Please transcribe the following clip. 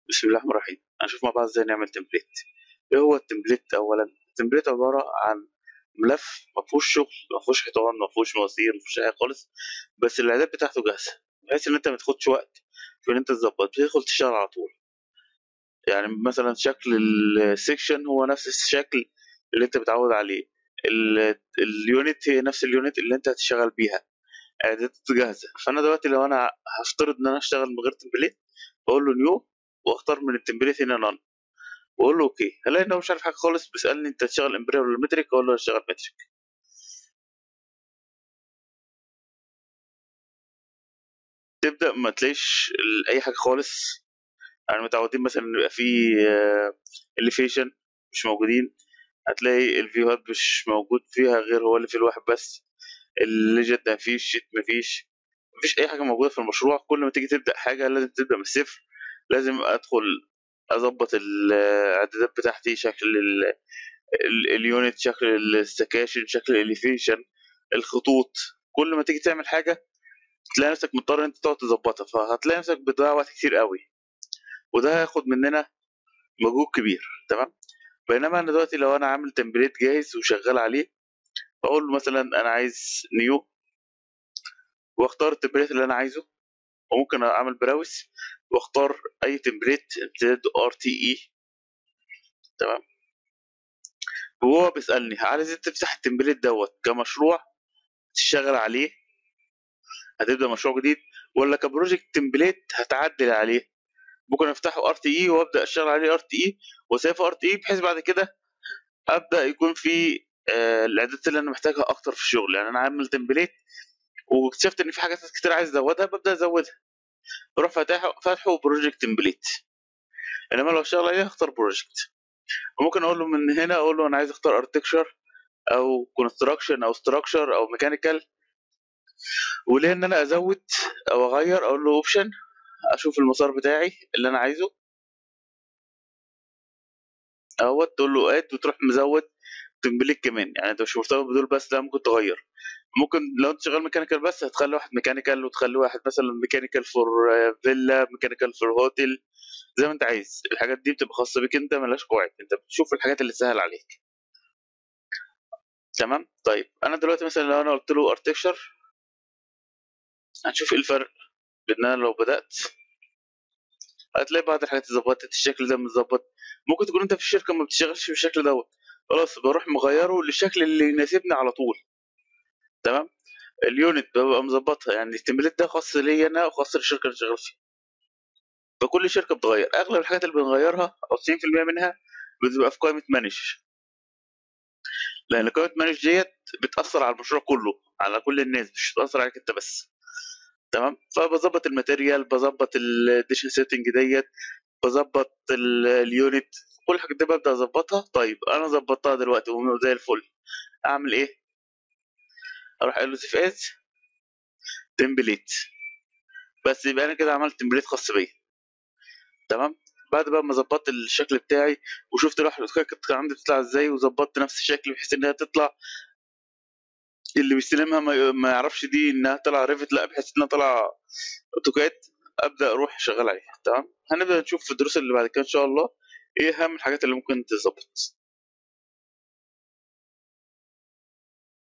بسم الله الرحمن الرحيم هنشوف مع بعض ازاي نعمل تمبليت ايه هو التمبليت اولا التمبليت عباره عن ملف ما فيهوش شغل ما فيهوش حيطان ما فيهوش مواسير ما فيهوش اي حاجه خالص بس الاعداد بتاعته جاهزه بحيث ان انت ما تاخدش وقت في ان انت تظبط بتدخل تشتغل على طول يعني مثلا شكل السكشن هو نفس الشكل اللي انت متعود عليه ال- اليونت هي نفس اليونت اللي انت هتشتغل بيها اعدادات جاهزه فانا دلوقتي لو انا هفترض ان انا اشتغل من غير تمبليت بقول له نيو واختار من التمبليت هنا نون واقول له اوكي هلاقي انه مش عارف حاجه خالص بيسالني انت تشتغل امبريال ولا متريك اقول له اشتغل متريك تبدا ما تلاقيش ال- اي حاجه خالص يعني متعودين مثلا إن يبقى في اليفيشن مش موجودين هتلاقي الفيوهات مش موجود فيها غير هو اللي في الواحد بس الليجند مفيش شيت مفيش مفيش اي حاجه موجوده في المشروع كل ما تيجي تبدا حاجه لازم تبدا من الصفر لازم ادخل اظبط الاعدادات بتاعتي شكل ال- ال- اليونت شكل السكاشن شكل الاليفيشن الخطوط كل ما تيجي تعمل حاجه تلاقي نفسك مضطر إن انت تقعد تظبطها فهتلاقي نفسك بتضيع وقت كتير قوي وده هياخد مننا مجهود كبير تمام بينما انا دلوقتي لو انا عامل تمبليت جاهز وشغال عليه بقول له مثلا انا عايز نيو واختار التمبليت اللي انا عايزه وممكن اعمل براوس واختار اي تمبليت امتداد ار تي اي تمام وهو بيسالني عايز تفتح التمبليت دوت كمشروع تشتغل عليه هتبدا مشروع جديد ولا كبروجكت تمبليت هتعدل عليه ممكن افتحه ار تي اي وابدا اشتغل عليه ار تي اي واسيبه ار تي اي بحيث بعد كده ابدا يكون في آه، الاعدادات اللي انا محتاجها اكتر في الشغل يعني انا عامل تمبليت واكتشفت ان في حاجات كتير عايز ازودها ببدا ازودها بروح فاتحه فاتحه بروجكت تمبليت انما لو اشتغل عليه هختار بروجكت وممكن اقول له من هنا اقول له انا عايز اختار اركتكشر او كونستراكشن او ستراكشر او ميكانيكال وليه ان انا ازود او اغير اقول له اوبشن اشوف المسار بتاعي اللي انا عايزه اهوت تقول له اد وتروح مزود تمبليت كمان يعني انت مش مرتبط بدول بس لا ممكن تغير ممكن لو انت شغال ميكانيكال بس هتخلي واحد ميكانيكال وتخلي واحد مثلا ميكانيكال فور فيلا ميكانيكال فور هوتيل زي ما انت عايز الحاجات دي بتبقى خاصه بيك انت ملهاش قواعد انت بتشوف الحاجات اللي سهل عليك تمام طيب انا دلوقتي مثلا لو انا قلت له ارتكشر هنشوف ايه الفرق بان انا لو بدات هتلاقي بعض الحاجات اتظبطت الشكل ده متظبط ممكن تكون انت في الشركه ما بتشتغلش بالشكل دوت خلاص بروح مغيره للشكل اللي يناسبني على طول تمام اليونت ببقى مظبطها يعني التمبليت ده خاص ليا انا وخاص للشركه اللي شغال فيها فكل شركه بتغير اغلب الحاجات اللي بنغيرها او 90% منها بتبقى في قائمه مانج لان قائمه مانج ديت بتاثر على المشروع كله على كل الناس مش بتاثر عليك انت بس تمام فبظبط الماتيريال بظبط الديشن سيتنج ديت بظبط ال- اليونت كل الحاجات دي ببدا اظبطها طيب انا ظبطتها دلوقتي وزي الفل اعمل ايه اروح اقول له سيف از تمبليت بس يبقى انا كده عملت تمبليت خاص بيا تمام بعد بقى ما ظبطت الشكل بتاعي وشفت لوحه كانت عندي بتطلع ازاي وظبطت نفس الشكل بحيث انها تطلع اللي بيستلمها ما ما يعرفش دي انها طالعه ريفت لا بحيث انها طالعه اوتوكاد ابدا اروح شغال عليها تمام هنبدا نشوف في الدروس اللي بعد كده ان شاء الله ايه اهم الحاجات اللي ممكن تظبط